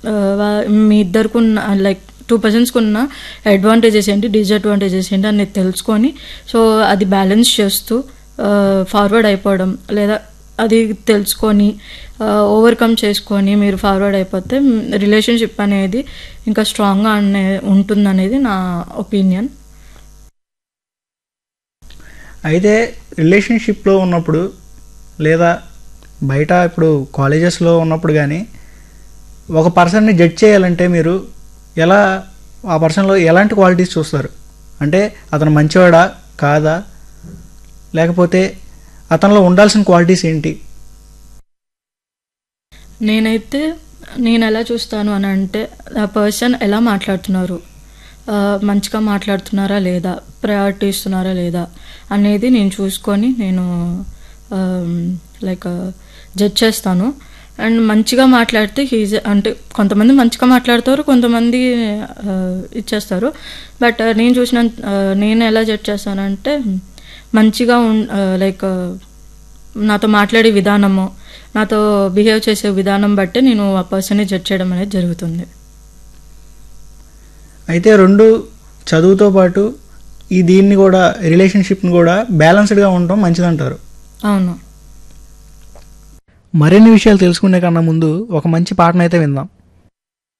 ఆ, వా- మీ ఇద్దరికి ఉన్న లైక్ టూ పర్సన్స్కి ఉన్న అడ్వాంటేజెస్ ఏంటి డిసడ్వాంటేజెస్ ఏంటి అనేది తెలుసుకొని సో అది బ్యాలెన్స్ చేస్తూ ఫార్వర్డ్ అయిపోవడం లేదా అది తెలుసుకొని ఓవర్కమ్ చేసుకొని మీరు ఫార్వర్డ్ అయిపోతే రిలేషన్షిప్ అనేది ఇంకా స్ట్రాంగ్గా అనే ఉంటుందనేది నా ఒపీనియన్ అయితే రిలేషన్షిప్లో ఉన్నప్పుడు లేదా బయట ఇప్పుడు కాలేజెస్లో ఉన్నప్పుడు కానీ ఒక పర్సన్ని జడ్జ్ చేయాలంటే మీరు ఎలా ఆ పర్సన్లో ఎలాంటి క్వాలిటీస్ చూస్తారు అంటే అతను మంచివాడా కాదా లేకపోతే అతనిలో ఉండాల్సిన క్వాలిటీస్ ఏంటి నేనైతే నేను ఎలా చూస్తాను అని అంటే ఆ పర్సన్ ఎలా మాట్లాడుతున్నారు ఆ, మంచిగా మాట్లాడుతున్నారా లేదా ప్రయారిటీ ఇస్తున్నారా లేదా అనేది నేను చూసుకొని నేను లైక్ జడ్జ్ చేస్తాను అండ్ మంచిగా మాట్లాడితే హీజ్ అంటే కొంతమంది మంచిగా మాట్లాడతారు కొంతమంది ఆ, ఇచ్చేస్తారు బట్ నేను చూసిన ఆ, నేను ఎలా జడ్జ్ చేస్తానంటే మంచిగా ఉన్ లైక్ నాతో మాట్లాడే విధానము నాతో బిహేవ్ చేసే విధానం బట్టే నేను ఆ పర్సన్ని జడ్జ్ చేయడం అనేది జరుగుతుంది అయితే రెండు చదువుతో పాటు ఈ దీన్ని కూడా రిలేషన్షిప్ని కూడా బ్యాలెన్స్డ్గా ఉండటం మంచిదంటారు అవును మరిన్ని విషయాలు తెలుసుకునే కన్నా ముందు ఒక మంచి పాటనైతే విందాం